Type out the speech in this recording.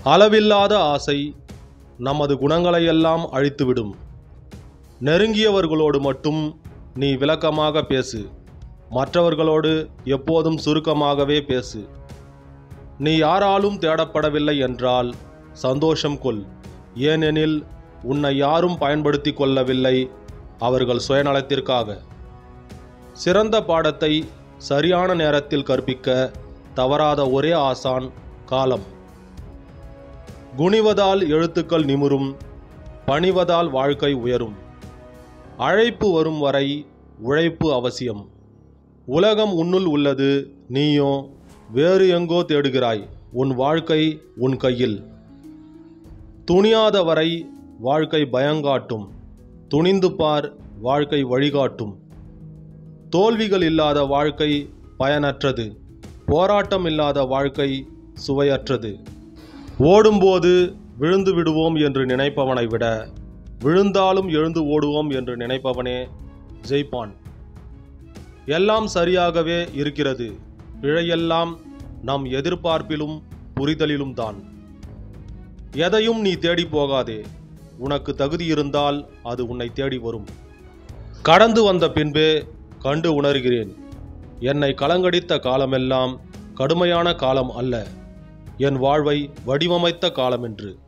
அளவில்லாத ஆசை நமது குணங்களையெல்லாம் அழித்துவிடும் நெருங்கியவர்களோடு மட்டும் நீ விளக்கமாக பேசு மற்றவர்களோடு எப்போதும் சுருக்கமாகவே பேசு நீ யாராலும் தேடப்படவில்லை என்றால் சந்தோஷம் கொள் ஏனெனில் உன்னை யாரும் பயன்படுத்தி கொள்ளவில்லை அவர்கள் சுயநலத்திற்காக சிறந்த பாடத்தை சரியான நேரத்தில் கற்பிக்க தவறாத ஒரே ஆசான் காலம் குனிவதால் எழுத்துக்கள் நிமிரும் பணிவதால் வாழ்க்கை உயரும் அழைப்பு வரும் வரை உழைப்பு அவசியம் உலகம் உன்னுள் உள்ளது நீயோ வேறு எங்கோ தேடுகிறாய் உன் வாழ்க்கை உன் கையில் துணியாத வரை வாழ்க்கை பயங்காட்டும் துணிந்து பார் வாழ்க்கை வழிகாட்டும் தோல்விகள் இல்லாத வாழ்க்கை பயனற்றது போராட்டம் இல்லாத வாழ்க்கை சுவையற்றது ஓடும்போது விழுந்து விடுவோம் என்று நினைப்பவனை விட விழுந்தாலும் எழுந்து ஓடுவோம் என்று நினைப்பவனே ஜெயிப்பான் எல்லாம் சரியாகவே இருக்கிறது பிழையெல்லாம் நம் எதிர்பார்ப்பிலும் புரிதலிலும் தான் எதையும் நீ தேடி போகாதே உனக்கு தகுதி இருந்தால் அது உன்னை தேடி வரும் கடந்து வந்த பின்பே கண்டு உணர்கிறேன் என்னை கலங்கடித்த காலமெல்லாம் கடுமையான காலம் அல்ல என் வாழ்வை வடிவமைத்த காலம் என்று